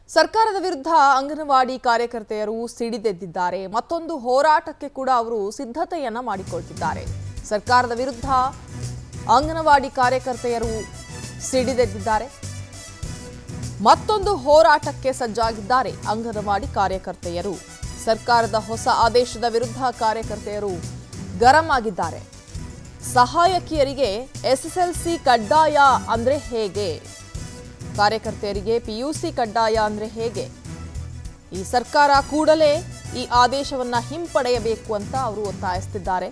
ಸರ್ಕಾರದ ವಿರುದ್ಧ ಅಂಗನವಾಡಿ ಕಾರ್ಯಕರ್ತೆಯರು ಸಿಡಿದೆದ್ದಿದ್ದಾರೆ ಮತ್ತೊಂದು ಹೋರಾಟಕ್ಕೆ ಕೂಡ ಅವರು ಸಿದ್ಧತೆಯನ್ನ ಮಾಡಿಕೊಳ್ತಿದ್ದಾರೆ ಸರ್ಕಾರದ ವಿರುದ್ಧ ಅಂಗನವಾಡಿ ಕಾರ್ಯಕರ್ತೆಯರು ಸಿಡಿದೆದ್ದಿದ್ದಾರೆ ಮತ್ತೊಂದು ಹೋರಾಟಕ್ಕೆ ಸಜ್ಜಾಗಿದ್ದಾರೆ ಅಂಗನವಾಡಿ ಕಾರ್ಯಕರ್ತೆಯರು ಸರ್ಕಾರದ ಹೊಸ ಆದೇಶದ ವಿರುದ್ಧ ಕಾರ್ಯಕರ್ತೆಯರು ಗರಂ ಆಗಿದ್ದಾರೆ ಸಹಾಯಕಿಯರಿಗೆ ಎಸ್ಎಸ್ಎಲ್ಸಿ ಕಡ್ಡಾಯ ಅಂದ್ರೆ ಹೇಗೆ ಕಾರ್ಯಕರ್ತೆಯರಿಗೆ ಪಿಯುಸಿ ಕಡ್ಡಾಯ ಅಂದ್ರೆ ಹೇಗೆ ಈ ಸರ್ಕಾರ ಕೂಡಲೇ ಈ ಆದೇಶವನ್ನ ಹಿಂಪಡೆಯಬೇಕು ಅಂತ ಅವರು ಒತ್ತಾಯಿಸುತ್ತಿದ್ದಾರೆ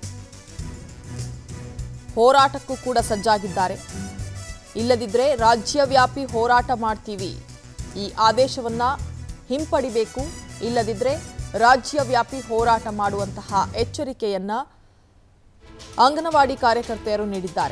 ಹೋರಾಟಕ್ಕೂ ಕೂಡ ಸಜ್ಜಾಗಿದ್ದಾರೆ ಇಲ್ಲದಿದ್ದರೆ ರಾಜ್ಯವ್ಯಾಪಿ ಹೋರಾಟ ಮಾಡ್ತೀವಿ ಈ ಆದೇಶವನ್ನ ಹಿಂಪಡಿಬೇಕು ಇಲ್ಲದಿದ್ದರೆ ರಾಜ್ಯವ್ಯಾಪಿ ಹೋರಾಟ ಮಾಡುವಂತಹ ಎಚ್ಚರಿಕೆಯನ್ನ ಅಂಗನವಾಡಿ ಕಾರ್ಯಕರ್ತೆಯರು ನೀಡಿದ್ದಾರೆ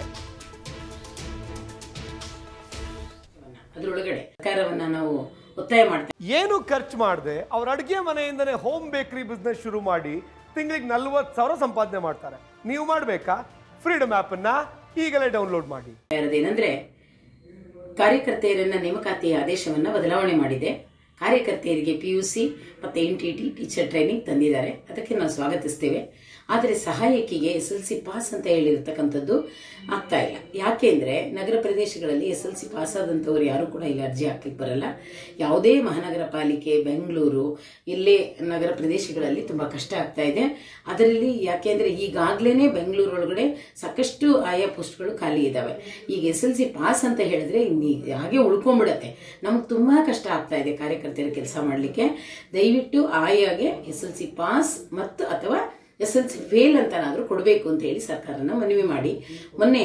ಅದರೊಳಗಡೆ ಸರ್ಕಾರವನ್ನ ನಾವು ಒತ್ತಾಯ ಮಾಡ್ತಾ ಏನು ಖರ್ಚು ಮಾಡದೆ ಅವ್ರ ಅಡುಗೆ ಮನೆಯಿಂದನೇ ಹೋಮ್ ಬೇಕರಿ ಬಿಸ್ನೆಸ್ ಶುರು ಮಾಡಿ ತಿಂಗಳಿಗೆ ನಲ್ವತ್ತು ಸಾವಿರ ಸಂಪಾದನೆ ಮಾಡ್ತಾರೆ ನೀವು ಮಾಡಬೇಕಾ ಫ್ರೀಡಮ್ ಆ್ಯಪನ್ನು ಈಗಲೇ ಡೌನ್ಲೋಡ್ ಮಾಡಿ ಇರೋದೇನೆಂದ್ರೆ ಕಾರ್ಯಕರ್ತೆಯರನ್ನ ನೇಮಕಾತಿಯ ಆದೇಶವನ್ನ ಬದಲಾವಣೆ ಮಾಡಿದೆ ಕಾರ್ಯಕರ್ತೆಯರಿಗೆ ಪಿ ಯು ಸಿ ಮತ್ತು N T T teacher training ತಂದಿದ್ದಾರೆ ಅದಕ್ಕೆ ನಾವು ಸ್ವಾಗತಿಸ್ತೇವೆ ಆದರೆ ಸಹಾಯಕಿಗೆ ಎಸ್ ಎಲ್ ಸಿ ಪಾಸ್ ಅಂತ ಹೇಳಿರ್ತಕ್ಕಂಥದ್ದು ಆಗ್ತಾ ಇಲ್ಲ ಯಾಕೆ ಅಂದರೆ ನಗರ ಪ್ರದೇಶಗಳಲ್ಲಿ ಎಸ್ ಎಲ್ ಸಿ ಪಾಸ್ ಆದಂಥವ್ರು ಯಾರು ಕೂಡ ಇಲ್ಲಿ ಅರ್ಜಿ ಹಾಕ್ಲಿಕ್ಕೆ ಬರಲ್ಲ ಯಾವುದೇ ಮಹಾನಗರ ಪಾಲಿಕೆ ಬೆಂಗಳೂರು ಇಲ್ಲೇ ನಗರ ಪ್ರದೇಶಗಳಲ್ಲಿ ತುಂಬ ಕಷ್ಟ ಆಗ್ತಾ ಇದೆ ಅದರಲ್ಲಿ ಯಾಕೆಂದರೆ ಈಗಾಗಲೇ ಬೆಂಗಳೂರು ಒಳಗಡೆ ಸಾಕಷ್ಟು ಆಯಾ ಪೋಸ್ಟ್ಗಳು ಖಾಲಿ ಇದ್ದಾವೆ ಈಗ ಎಸ್ ಎಲ್ ಸಿ ಪಾಸ್ ಅಂತ ಹೇಳಿದ್ರೆ ಇನ್ನು ಹಾಗೆ ಉಳ್ಕೊಂಡ್ಬಿಡತ್ತೆ ನಮ್ಗೆ ತುಂಬ ಕಷ್ಟ ಆಗ್ತಾ ಇದೆ ಕಾರ್ಯಕರ್ತೆಯರ ಕೆಲಸ ಮಾಡಲಿಕ್ಕೆ ದಯವಿಟ್ಟು ಆಯಾಗೆ ಎಸ್ ಎಲ್ ಸಿ ಪಾಸ್ ಮತ್ತು ಅಥವಾ ಎಸ್ ಎಲ್ ಸಿ ಫೇಲ್ ಅಂತನಾದರೂ ಕೊಡಬೇಕು ಅಂತ ಹೇಳಿ ಸರ್ಕಾರನ ಮನವಿ ಮಾಡಿ ಮೊನ್ನೆ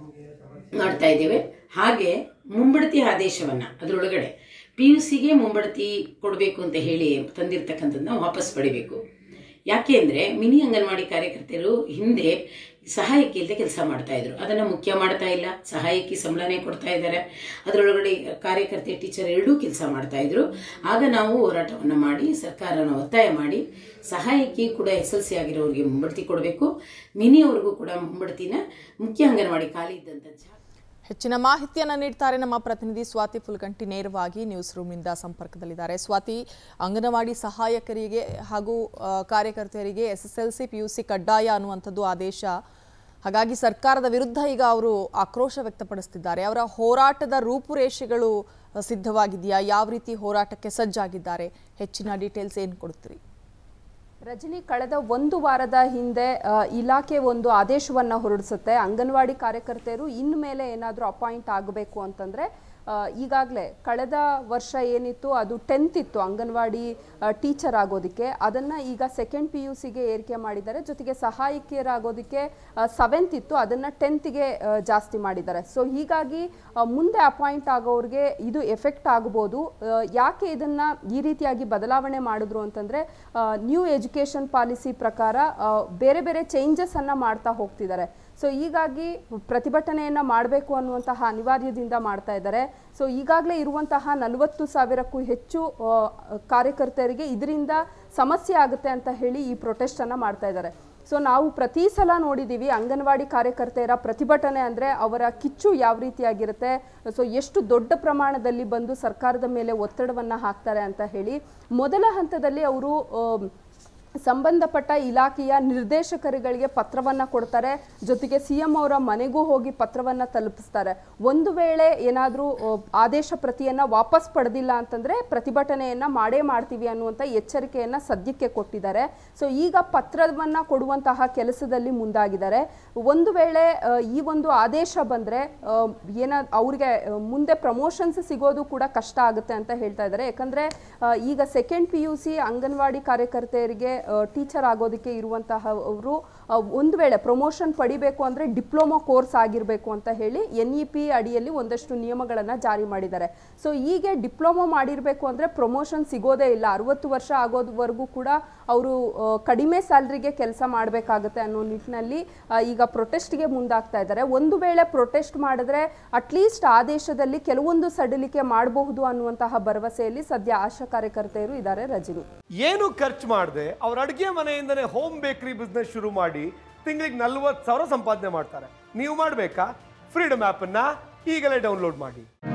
ಮಾಡ್ತಾ ಇದ್ದೇವೆ ಹಾಗೆ ಮುಂಬಡ್ತಿ ಆದೇಶವನ್ನ ಅದರೊಳಗಡೆ ಪಿ ಯು ಸಿಗೆ ಮುಂಬಡ್ತಿ ಕೊಡಬೇಕು ಅಂತ ಹೇಳಿ ತಂದಿರ್ತಕ್ಕಂಥದ್ದನ್ನ ವಾಪಸ್ ಪಡಿಬೇಕು ಯಾಕೆ ಅಂದರೆ ಮಿನಿ ಅಂಗನವಾಡಿ ಕಾರ್ಯಕರ್ತರು ಹಿಂದೆ ಸಹಾಯಕಿ ಇಲ್ಲದೆ ಕೆಲಸ ಮಾಡ್ತಾ ಇದ್ರು ಅದನ್ನು ಮುಖ್ಯ ಮಾಡ್ತಾ ಇಲ್ಲ ಸಹಾಯಕಿ ಸಂಬಳನೇ ಕೊಡ್ತಾ ಇದ್ದಾರೆ ಅದರೊಳಗಡೆ ಕಾರ್ಯಕರ್ತೆ ಟೀಚರ್ ಎರಡೂ ಕೆಲಸ ಮಾಡ್ತಾ ಇದ್ರು ಆಗ ನಾವು ಹೋರಾಟವನ್ನು ಮಾಡಿ ಸರ್ಕಾರನ ಒತ್ತಾಯ ಮಾಡಿ ಸಹಾಯಕಿ ಕೂಡ ಎಸ್ ಎಲ್ ಸಿ ಆಗಿರೋರಿಗೆ ಮುಂಬಡ್ತಿ ಕೊಡಬೇಕು ಮಿನಿ ಅವ್ರಿಗೂ ಕೂಡ ಮುಂಬಡ್ತಿನ ಮುಖ್ಯ ಅಂಗನವಾಡಿ ಖಾಲಿ ಇದ್ದಂಥ ಜಾಗ ಹೆಚ್ಚಿನ ಮಾಹಿತಿಯನ್ನ ನೀಡ್ತಾರೆ ನಮ್ಮ ಪ್ರತಿನಿಧಿ ಸ್ವಾತಿ ಫುಲ್ಗಂಟಿ ನೇರವಾಗಿ ನ್ಯೂಸ್ ರೂಮ್ನಿಂದ ಸಂಪರ್ಕದಲ್ಲಿದ್ದಾರೆ ಸ್ವಾತಿ ಅಂಗನವಾಡಿ ಸಹಾಯಕರಿಗೆ ಹಾಗೂ ಆ, ಕಾರ್ಯಕರ್ತೆಯರಿಗೆ S S L C P U C ಕಡ್ಡಾಯ ಅನ್ನುವಂಥದ್ದು ಆದೇಶ ಹಾಗಾಗಿ ಸರ್ಕಾರದ ವಿರುದ್ಧ ಈಗ ಅವರು ಆಕ್ರೋಶ ವ್ಯಕ್ತಪಡಿಸ್ತಿದ್ದಾರೆ ಅವರ ಹೋರಾಟದ ರೂಪುರೇಷೆಗಳು ಆ, ಸಿದ್ಧವಾಗಿದೆಯಾ ಯಾವ ರೀತಿ ಹೋರಾಟಕ್ಕೆ ಸಜ್ಜಾಗಿದ್ದಾರೆ ಹೆಚ್ಚಿನ ಡೀಟೇಲ್ಸ್ ಏನು ಕೊಡ್ತೀರಿ ರಜನಿ ಕಳೆದ ಒಂದು ವಾರದ ಹಿಂದೆ ಆ, ಇಲಾಖೆ ಒಂದು ಆದೇಶವನ್ನ ಹೊರಡಿಸುತ್ತೆ ಅಂಗನವಾಡಿ ಕಾರ್ಯಕರ್ತೆಯರು ಇನ್ಮೇಲೆ ಏನಾದರೂ ಅಪಾಯಿಂಟ್ ಆಗಬೇಕು ಅಂತಂದ್ರೆ ಈಗಾಗಲೇ ಕಳೆದ ವರ್ಷ ಏನಿತ್ತು ಅದು ಟೆಂತ್ ಇತ್ತು ಅಂಗನವಾಡಿ ಟೀಚರ್ ಆಗೋದಕ್ಕೆ ಅದನ್ನ ಈಗ ಸೆಕೆಂಡ್ ಪಿ ಯು ಸಿಗೆ ಏರಿಕೆ ಮಾಡಿದ್ದಾರೆ ಜೊತೆಗೆ ಸಹಾಯಕಿಯರಾಗೋದಕ್ಕೆ ಸೆವೆಂತ್ ಇತ್ತು ಅದನ್ನ ಟೆಂತ್ಗೆ ಜಾಸ್ತಿ ಮಾಡಿದ್ದಾರೆ ಸೊ ಹೀಗಾಗಿ ಆ, ಮುಂದೆ ಅಪಾಯಿಂಟ್ ಆಗೋರಿಗೆ ಇದು ಎಫೆಕ್ಟ್ ಆಗ್ಬೋದು ಆ, ಯಾಕೆ ಇದನ್ನ ಈ ರೀತಿಯಾಗಿ ಬದಲಾವಣೆ ಮಾಡಿದ್ರು ಅಂತಂದ್ರೆ ನ್ಯೂ ಎಜುಕೇಶನ್ ಪಾಲಿಸಿ ಪ್ರಕಾರ ಆ, ಬೇರೆ ಬೇರೆ ಚೇಂಜಸ್ ಅನ್ನ ಮಾಡ್ತಾ ಹೋಗ್ತಿದ್ದಾರೆ ಸೊ ಹೀಗಾಗಿ ಪ್ರತಿಭಟನೆಯನ್ನ ಮಾಡಬೇಕು ಅನ್ನುವಂತಹ ಅನಿವಾರ್ಯದಿಂದ ಮಾಡ್ತಾ ಇದ್ದಾರೆ ಸೊ ಈಗಾಗಲೇ ಇರುವಂತಹ ನಲವತ್ತು ಸಾವಿರಕ್ಕೂ ಹೆಚ್ಚು ಆ, ಕಾರ್ಯಕರ್ತರಿಗೆ ಇದರಿಂದ ಸಮಸ್ಯೆ ಆಗುತ್ತೆ ಅಂತ ಹೇಳಿ ಈ ಪ್ರೊಟೆಸ್ಟ್ ಅನ್ನ ಮಾಡ್ತಾ ಇದ್ದಾರೆ ಸೊ ನಾವು ಪ್ರತಿ ಸಲ ನೋಡಿದ್ದೀವಿ ಅಂಗನವಾಡಿ ಕಾರ್ಯಕರ್ತೆಯರ ಪ್ರತಿಭಟನೆ ಅಂದರೆ ಅವರ ಕಿಚ್ಚು ಯಾವ ರೀತಿಯಾಗಿರುತ್ತೆ ಸೊ ಎಷ್ಟು ದೊಡ್ಡ ಪ್ರಮಾಣದಲ್ಲಿ ಬಂದು ಸರ್ಕಾರದ ಮೇಲೆ ಒತ್ತಡವನ್ನು ಹಾಕ್ತಾರೆ ಅಂತ ಹೇಳಿ ಮೊದಲ ಹಂತದಲ್ಲಿ ಅವರು ಸಂಬಂಧಪಟ್ಟ ಇಲಾಖೆಯ ನಿರ್ದೇಶಕರುಗಳಿಗೆ ಪತ್ರವನ್ನ ಕೊಡ್ತಾರೆ ಜೊತೆಗೆ ಸಿ ಎಂ ಅವರ ಮನೆಗೂ ಹೋಗಿ ಪತ್ರವನ್ನ ತಲುಪಿಸ್ತಾರೆ ಒಂದು ವೇಳೆ ಏನಾದರೂ ಆದೇಶ ಪ್ರತಿಯನ್ನ ವಾಪಸ್ ಪಡೆದಿಲ್ಲ ಅಂತಂದ್ರೆ ಪ್ರತಿಭಟನೆಯನ್ನ ಮಾಡೇ ಮಾಡ್ತೀವಿ ಅನ್ನುವಂಥ ಎಚ್ಚರಿಕೆಯನ್ನ ಸದ್ಯಕ್ಕೆ ಕೊಟ್ಟಿದ್ದಾರೆ ಸೊ ಈಗ ಪತ್ರವನ್ನ ಕೊಡುವಂತಹ ಕೆಲಸದಲ್ಲಿ ಮುಂದಾಗಿದ್ದಾರೆ ಒಂದು ವೇಳೆ ಆ, ಈ ಒಂದು ಆದೇಶ ಬಂದ್ರೆ ಆ, ಏನ ಅವ್ರಿಗೆ ಆ, ಮುಂದೆ ಪ್ರಮೋಷನ್ಸ್ ಸಿಗೋದು ಕೂಡ ಕಷ್ಟ ಆಗುತ್ತೆ ಅಂತ ಹೇಳ್ತಾ ಇದ್ದಾರೆ ಯಾಕಂದ್ರೆ ಆ, ಈಗ second P U C anganwadi ಕಾರ್ಯಕರ್ತೆಯರಿಗೆ ಟೀಚರ್ ಆಗೋದಕ್ಕೆ ಇರುವಂತಹ ಅವರು ಆ, ಒಂದು ವೇಳೆ ಪ್ರಮೋಷನ್ ಪಡಿಬೇಕು ಅಂದ್ರೆ ಡಿಪ್ಲೊಮಾ ಕೋರ್ಸ್ ಆಗಿರಬೇಕು ಅಂತ ಹೇಳಿ ಎನ್ ಇ ಪಿ ಅಡಿಯಲ್ಲಿ ಒಂದಷ್ಟು ನಿಯಮಗಳನ್ನ ಜಾರಿ ಮಾಡಿದ್ದಾರೆ ಸೊ ಹೀಗೆ ಡಿಪ್ಲೊಮಾ ಮಾಡಿರಬೇಕು ಅಂದ್ರೆ ಪ್ರಮೋಷನ್ ಸಿಗೋದೇ ಇಲ್ಲ ಅರವತ್ತು ವರ್ಷ ಆಗೋದವರೆಗೂ ಕೂಡ ಅವರು ಕಡಿಮೆ ಸ್ಯಾಲ್ರಿಗೆ ಕೆಲಸ ಮಾಡಬೇಕಾಗುತ್ತೆ ಅನ್ನೋ ನಿಟ್ಟಿನಲ್ಲಿ ಆ, ಈಗ ಪ್ರೊಟೆಸ್ಟ್ಗೆ ಮುಂದಾಗ್ತಾ ಇದ್ದಾರೆ ಒಂದು ವೇಳೆ ಪ್ರೊಟೆಸ್ಟ್ ಮಾಡಿದ್ರೆ ಅಟ್ಲೀಸ್ಟ್ ಆದೇಶದಲ್ಲಿ ಕೆಲವೊಂದು ಸಡಿಲಿಕೆ ಮಾಡಬಹುದು ಅನ್ನುವಂತಹ ಭರವಸೆಯಲ್ಲಿ ಸದ್ಯ ಆಶಾ ಕಾರ್ಯಕರ್ತೆಯರು ಇದ್ದಾರೆ ರಜನಿ ಏನು ಖರ್ಚು ಮಾಡದೆ ಅವ್ರ ಅಡುಗೆ ಮನೆಯಿಂದನೇ ಹೋಮ್ ಬೇಕರಿ ಬಿಸ್ನೆಸ್ ಶುರು ಮಾಡಿ ತಿಂಗಳಿಗೆ ನಲ್ವತ್ತು ಸಾವಿರ ಸಂಪಾದನೆ ಮಾಡ್ತಾರೆ ನೀವು ಮಾಡಬೇಕಾ ಫ್ರೀಡಮ್ ಆ್ಯಪನ್ನು ಈಗಲೇ ಡೌನ್ಲೋಡ್ ಮಾಡಿ